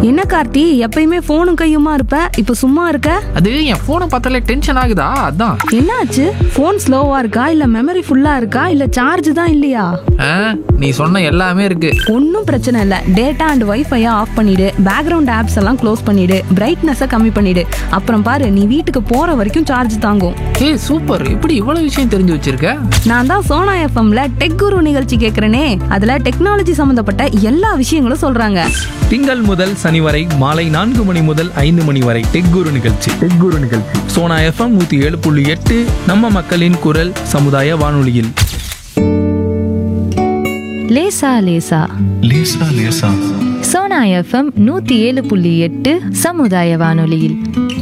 என்ன கார்த்தி எப்பயுமே போனும் கையுமா இருப்ப இப்ப சும்மா இருக்க அது என் போனை பார்த்தாலே டென்ஷன் ஆகுதா அதான் என்னாச்சு போன் ஸ்லோவா இருக்கா இல்ல மெமரி ஃபுல்லா இருக்கா இல்ல சார்ஜ் தான் இல்லையா ஆ, நீ சொன்ன எல்லாமே இருக்கு ஒன்றும் பிரச்சனை இல்லை டேட்டா அண்ட் வைஃபையை ஆஃப் பண்ணிடு பேக்ரவுண்ட் ஆப்ஸ் எல்லாம் க்ளோஸ் பண்ணிடு பிரைட்னஸை கம்மி பண்ணிடு அப்புறம் பாரு நீ வீட்டுக்கு போற வரைக்கும் சார்ஜ் தாங்கும் ஏய் சூப்பர் இப்படி இவ்வளவு விஷயம் தெரிஞ்சு வச்சிருக்க நான் தான் சோனா எஃப்எம்ல டெக் குரு நிகழ்ச்சி கேட்குறேனே அதுல டெக்னாலஜி சம்மந்தப்பட்ட எல்லா விஷயங்களும் சொல்றாங்க திங்கள் முதல் சனி வரை மாலை நான்கு மணி முதல் ஐந்து மணி வரை டெக் குரு நிகழ்ச்சி டெக் குரு நிகழ்ச்சி சோனா எஃப்எம் நூத்தி ஏழு புள்ளி எட்டு நம்ம மக்களின் குரல் சமுதாய வானொலியில் லேசா லேசா லேசா லேசா சோனா எஃப்எம் நூத்தி ஏழு புள்ளி எட்டு சமுதாய வானொலியில்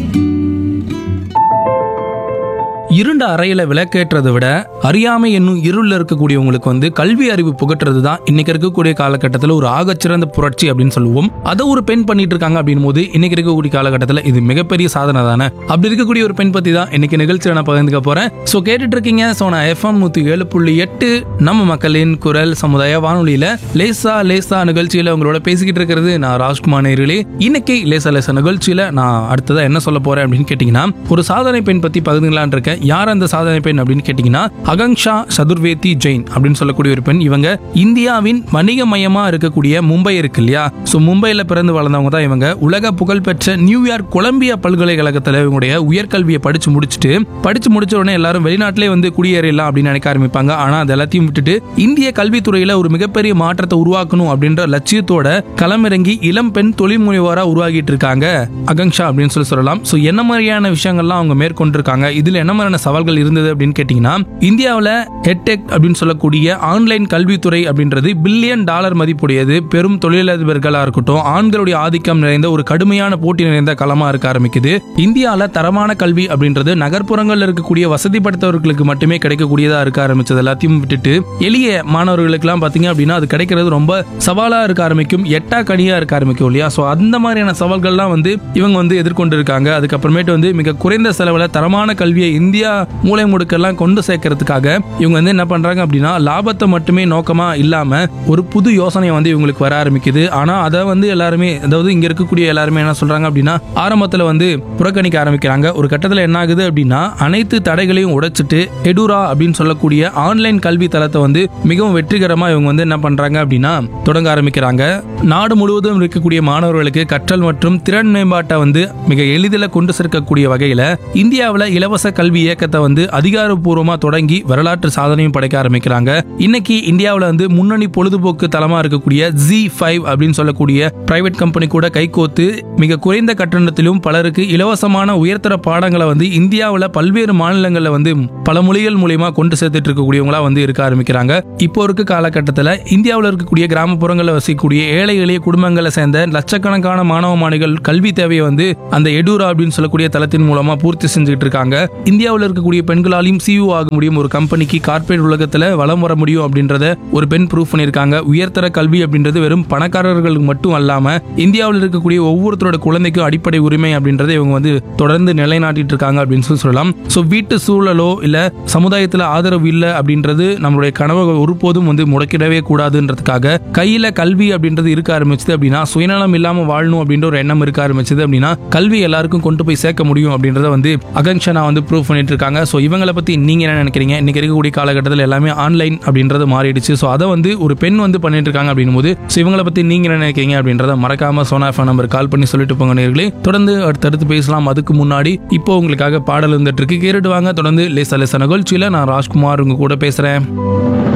இருண்ட அறையில விளக்கேற்றதை விட அறியாமை என்னும் இருள்ல இருக்கக்கூடியவங்களுக்கு வந்து கல்வி அறிவு புகட்டுறது தான் இன்னைக்கு இருக்கக்கூடிய காலகட்டத்தில் ஒரு ஆகச்சிறந்த புரட்சி அப்படின்னு சொல்லுவோம் அதை ஒரு பெண் பண்ணிட்டு இருக்காங்க அப்படின் போது இன்னைக்கு இருக்கக்கூடிய காலகட்டத்தில் இது மிகப்பெரிய சாதனை தானே அப்படி இருக்கக்கூடிய ஒரு பெண் பத்தி தான் இன்னைக்கு நிகழ்ச்சியை நான் பகிர்ந்துக்க போறேன் ஸோ கேட்டுட்டு இருக்கீங்க ஸோ நான் எஃப்எம் நூத்தி ஏழு புள்ளி எட்டு நம்ம மக்களின் குரல் சமுதாய வானொலியில லேசா லேசா நிகழ்ச்சியில உங்களோட பேசிக்கிட்டு இருக்கிறது நான் ராஜ்குமார் நேர்களே இன்னைக்கு லேசா லேசா நிகழ்ச்சியில நான் அடுத்ததா என்ன சொல்ல போறேன் அப்படின்னு கேட்டீங்கன்னா ஒரு சாதனை பெண் பத்தி பகிர்ந்துங்களான் இருக்கேன் யார் அந்த சாதனை பெண் அப்படின்னு கேட்டீங்கன்னா அகங்ஷா சதுர்வேதி ஜெயின் அப்படின்னு சொல்லக்கூடிய ஒரு பெண் இவங்க இந்தியாவின் வணிகமயமா இருக்கக்கூடிய மும்பை இருக்கு இல்லையா ஸோ மும்பையில் பிறந்து வளர்ந்தவங்க தான் இவங்க உலக புகழ்பெற்ற நியூயார்க் கொலம்பியா பல்கலைக்கழகத்தில் இவங்களுடைய உயர்கல்வியை படிச்சு முடிச்சுட்டு படிச்சு முடிச்ச உடனே எல்லாரும் வெளிநாட்டிலே வந்து குடியேறலாம் அப்படின்னு நினைக்க ஆரம்பிப்பாங்க ஆனா அது எல்லாத்தையும் விட்டுட்டு இந்திய கல்வித்துறையில ஒரு மிகப்பெரிய மாற்றத்தை உருவாக்கணும் அப்படின்ற லட்சியத்தோட களமிறங்கி இளம் பெண் தொழில் முனைவோரா உருவாகிட்டு இருக்காங்க அகங்ஷா அப்படின்னு சொல்லி சொல்லலாம் ஸோ என்ன மாதிரியான விஷயங்கள்லாம் அவங்க மேற்கொண்டிருக்காங்க இதுல என்ன மாதிரியான சவால்கள் இருந்தது அப்படின்னு கேட்டீங்கன்னா இந்தியாவில் ஹெட்டெக் அப்படின்னு சொல்லக்கூடிய ஆன்லைன் கல்வித்துறை அப்படின்றது பில்லியன் டாலர் மதிப்புடையது பெரும் தொழிலதிபர்களா இருக்கட்டும் ஆண்களுடைய ஆதிக்கம் நிறைந்த ஒரு கடுமையான போட்டி நிறைந்த களமா இருக்க ஆரம்பிக்குது இந்தியாவில் தரமான கல்வி அப்படின்றது நகர்ப்புறங்கள்ல இருக்கக்கூடிய வசதி படைத்தவர்களுக்கு மட்டுமே கிடைக்கக்கூடியதா இருக்க ஆரம்பிச்சது எல்லாத்தையும் விட்டுட்டு எளிய மாணவர்களுக்கெல்லாம் பாத்தீங்க அப்படின்னா அது கிடைக்கிறது ரொம்ப சவாலா இருக்க ஆரம்பிக்கும் எட்டா கனியா இருக்க ஆரம்பிக்கும் இல்லையா ஸோ அந்த மாதிரியான சவால்கள்லாம் வந்து இவங்க வந்து எதிர்கொண்டு இருக்காங்க அதுக்கப்புறமேட்டு வந்து மிக குறைந்த செலவுல தரமான கல்வியை இந்தியா மூலை முடுக்கெல்லாம் கொண்டு சேர்க்கறதுக்காக இவங்க வந்து என்ன பண்றாங்க அப்படின்னா லாபத்தை மட்டுமே நோக்கமா இல்லாம ஒரு புது யோசனை வந்து இவங்களுக்கு வர ஆரம்பிக்குது ஆனா அதை வந்து எல்லாருமே அதாவது இங்க இருக்கக்கூடிய எல்லாருமே என்ன சொல்றாங்க அப்படின்னா ஆரம்பத்துல வந்து புறக்கணிக்க ஆரம்பிக்கிறாங்க ஒரு கட்டத்துல என்ன ஆகுது அப்படின்னா அனைத்து தடைகளையும் உடைச்சிட்டு எடுரா அப்படின்னு சொல்லக்கூடிய ஆன்லைன் கல்வி தளத்தை வந்து மிகவும் வெற்றிகரமா இவங்க வந்து என்ன பண்றாங்க அப்படின்னா தொடங்க ஆரம்பிக்கிறாங்க நாடு முழுவதும் இருக்கக்கூடிய மாணவர்களுக்கு கற்றல் மற்றும் திறன் மேம்பாட்டை வந்து மிக எளிதில் கொண்டு சேர்க்கக்கூடிய வகையில இந்தியாவில் இலவச கல்வி இயக்கத்தை வந்து அதிகாரப்பூர்வமா தொடங்கி வரலாற்று சாதனையும் படைக்க ஆரம்பிக்கிறாங்க இன்னைக்கு இந்தியாவில் வந்து முன்னணி பொழுதுபோக்கு தளமா இருக்கக்கூடிய ஜி ஃபைவ் அப்படின்னு சொல்லக்கூடிய பிரைவேட் கம்பெனி கூட கைகோத்து மிக குறைந்த கட்டணத்திலும் பலருக்கு இலவசமான உயர்தர பாடங்களை வந்து இந்தியாவில் பல்வேறு மாநிலங்களில் வந்து பல மொழிகள் மூலியமா கொண்டு சேர்த்துட்டு இருக்கக்கூடியவங்களா வந்து இருக்க ஆரம்பிக்கிறாங்க இப்போ இருக்க காலகட்டத்தில் இந்தியாவில் இருக்கக்கூடிய கிராமப்புறங்களில் வசிக்கக்கூடிய ஏழை எளிய குடும்பங்களை சேர்ந்த லட்சக்கணக்கான மாணவ மாணவிகள் கல்வி தேவையை வந்து அந்த எடுரா அப்படின்னு சொல்லக்கூடிய தளத்தின் மூலமா பூர்த்தி செஞ்சுட்டு இருக்காங்க இந்தியாவில் இருக்கக்கூடிய பெண்களாலையும் சிஇஓ ஆக முடியும் ஒரு கம்பெனிக்கு கார்ப்பரேட் உலகத்துல வலம் வர முடியும் அப்படின்றத ஒரு பெண் ப்ரூவ் பண்ணியிருக்காங்க உயர்தர கல்வி அப்படின்றது வெறும் பணக்காரர்களுக்கு மட்டும் அல்லாம இந்தியாவில் இருக்கக்கூடிய ஒவ்வொருத்தரோட குழந்தைக்கும் அடிப்படை உரிமை அப்படின்றத இவங்க வந்து தொடர்ந்து நிலைநாட்டிட்டு இருக்காங்க அப்படின்னு சொல்லி சொல்லலாம் ஸோ வீட்டு சூழலோ இல்ல சமுதாயத்துல ஆதரவு இல்லை அப்படின்றது நம்மளுடைய கனவை ஒருபோதும் வந்து முடக்கிடவே கூடாதுன்றதுக்காக கையில கல்வி அப்படின்றது இருக்க ஆரம்பிச்சது அப்படின்னா சுயநலம் இல்லாம வாழணும் அப்படின்ற ஒரு எண்ணம் இருக்க ஆரம்பிச்சது அப்படின்னா கல்வி எல்லாருக்கும் கொண்டு போய் சேர்க்க முடியும் அப்படின்றத வந்து அகங்ஷனா வந்து ப்ரூவ் பண்ணிட்டு இருக்காங்க ஸோ இவங்களை பத்தி நீங்க என்ன நினைக்கிறீங்க இன்னைக்கு இருக்கக்கூடிய காலகட்டத்தில் எல்லாமே ஆன்லைன் அப்படின்றது மாறிடுச்சு ஸோ அதை வந்து ஒரு பெண் வந்து பண்ணிட்டு இருக்காங்க அப்படின்னும் போது ஸோ இவங்களை பத்தி நீங்க என்ன நினைக்கிறீங்க அப்படின்றத மறக்காம சோனா ஃபோன் நம்பர் கால் பண்ணி சொல்லிட்டு போங்க நேர்களே தொடர்ந்து அடுத்தடுத்து பேசலாம் அதுக்கு முன்னாடி இப்போ உங்களுக்காக பாடல் வந்துட்டு இருக்கு கேட்டுட்டு வாங்க தொடர்ந்து லேசா லேசா நிகழ்ச்சியில நான் ராஜ்குமார் உங்க கூட பேசுறேன்